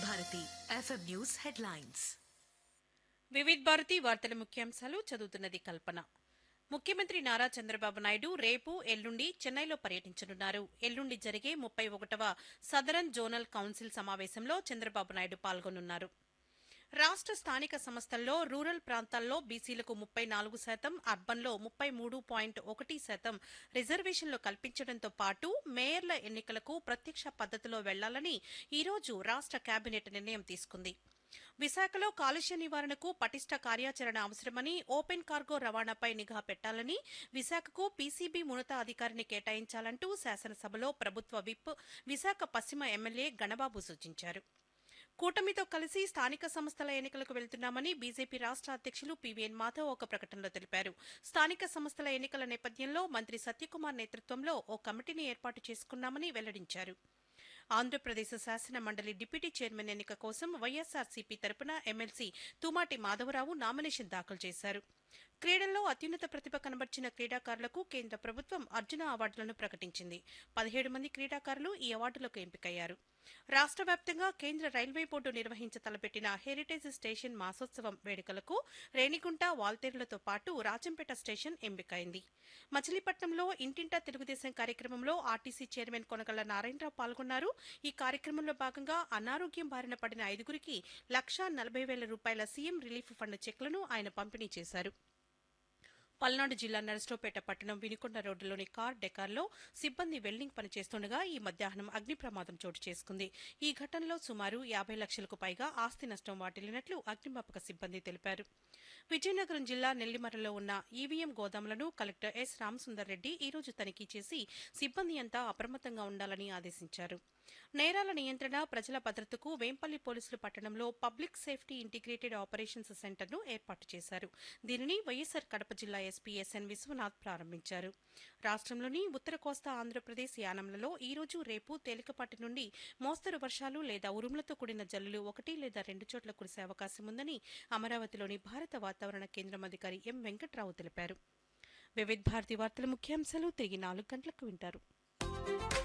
Bharati FM news headlines Vividh Bharati వార్తల ముఖ్యాంశాలు చదువుతున్నది కల్పన ముఖ్యమంత్రి నారా చంద్రబాబు నాయుడు రేపు ఎల్లుండి చెన్నైలో పర్యటించనున్నారు ఎల్లుండి జరిగే ముప్పై ఒకటవ సదరన్ జోనల్ కౌన్సిల్ సమావేశంలో చంద్రబాబు నాయుడు పాల్గొనున్నారు రాష్ట్ర స్థానిక సంస్థల్లో రూరల్ ప్రాంతాల్లో బీసీలకు ముప్పై నాలుగు శాతం అర్బన్లో ముప్పై మూడు పాయింట్ ఒకటి శాతం రిజర్వేషన్లు కల్పించడంతో పాటు మేయర్ల ఎన్నికలకు ప్రత్యక్ష పద్దతిలో వెళ్లాలని ఈరోజు రాష్ట్ర కేబినెట్ నిర్ణయం తీసుకుంది విశాఖలో కాలుష్య నివారణకు పటిష్ట కార్యాచరణ అవసరమని ఓపెన్ కార్గో రవాణాపై నిఘా పెట్టాలని విశాఖకు పీసీబీ ఉన్నతాధికారిని కేటాయించాలంటూ శాసనసభలో ప్రభుత్వ విప్ విశాఖ పశ్చిమ ఎమ్మెల్యే గణబాబు సూచించారు కూటమితో కలిసి స్థానిక సంస్థల ఎన్నికలకు వెళ్తున్నామని బీజేపీ రాష్ట్ర అధ్యక్షులు పీవీఎన్ మాధవ్ ఒక ప్రకటనలో తెలిపారు స్థానిక సంస్థల ఎన్నికల నేపథ్యంలో మంత్రి సత్యకుమార్ నేతృత్వంలో ఓ కమిటీని ఏర్పాటు చేసుకున్నామని వెల్లడించారు ఆంధ్రప్రదేశ్ శాసన మండలి డిప్యూటీ చైర్మన్ ఎన్నిక కోసం వైఎస్ఆర్సీపీ తరపున ఎమ్మెల్సీ తుమాటి మాధవరావు నామినేషన్ దాఖలు చేశారు క్రీడల్లో అత్యున్నత ప్రతిభ కనబర్చిన క్రీడాకారులకు కేంద్ర ప్రభుత్వం అర్జున అవార్డులను ప్రకటించింది పదిహేడు మంది క్రీడాకారులు ఈ అవార్డులకు ఎంపికయ్యారు రాష్ట్ర వ్యాప్తంగా కేంద్ర రైల్వే బోర్డు నిర్వహించ తలపెట్టిన హెరిటేజ్ స్టేషన్ మాసోత్సవం వేడుకలకు రేణిగుంట వాల్తేరులతో పాటు రాజంపేట స్టేషన్ ఎంపికైంది మచిలీపట్నంలో ఇంటింటా తెలుగుదేశం కార్యక్రమంలో ఆర్టీసీ చైర్మన్ కొనగళ్ల నారాయణరావు పాల్గొన్నారు ఈ కార్యక్రమంలో భాగంగా అనారోగ్యం బారిన పడిన ఐదుగురికి లక్షా నలభై వేల రూపాయల సీఎం రిలీఫ్ ఫండ్ చెక్లను ఆయన పంపిణీ చేశారు పల్నాడు జిల్లా నరసరావుపేట పట్టణం వినుకొండ రోడ్డులోని కార్ డెకార్లో సిబ్బంది వెల్డింగ్ పనిచేస్తుండగా ఈ మధ్యాహ్నం అగ్ని ప్రమాదం చోటు చేసుకుంది ఈ ఘటనలో సుమారు యాభై లక్షలకు పైగా ఆస్తి నష్టం వాటిల్లినట్లు అగ్నిమాపక సిబ్బంది తెలిపారు విజయనగరం జిల్లా నెల్లిమరలో ఉన్న ఈవీఎం గోదాములను కలెక్టర్ ఎస్ రామసుందర్ రెడ్డి ఈ రోజు తనిఖీ చేసి సిబ్బంది అంతా అప్రమత్తంగా ఉండాలని ఆదేశించారు నేరాల నియంత్రణ ప్రజల భద్రతకు వేంపల్లి పోలీసులు పట్టణంలో పబ్లిక్ సేఫ్టీ ఇంటిగ్రేటెడ్ ఆపరేషన్స్ సెంటర్ను ఏర్పాటు చేశారు దీనిని వైఎస్సార్ కడప జిల్లా ఎస్పీ ఎస్ఎన్ విశ్వనాథ్ ప్రారంభించారు రాష్ట్రంలోని ఉత్తర కోస్తా ఆంధ్రప్రదేశ్ యానంలలో ఈ రోజు రేపు తేలికపాటి నుండి మోస్తరు వర్షాలు లేదా ఉరుములతో కూడిన జల్లులు ఒకటి లేదా రెండు చోట్ల కురిసే అవకాశం ఉందని అమరావతిలోని భారత వాతావరణ కేంద్రం అధికారి ఎం వెంకట్రావు తెలిపారు వివిధ్ భారతి వార్తల ముఖ్యాంశాలు తిరిగి నాలుగు గంటలకు వింటారు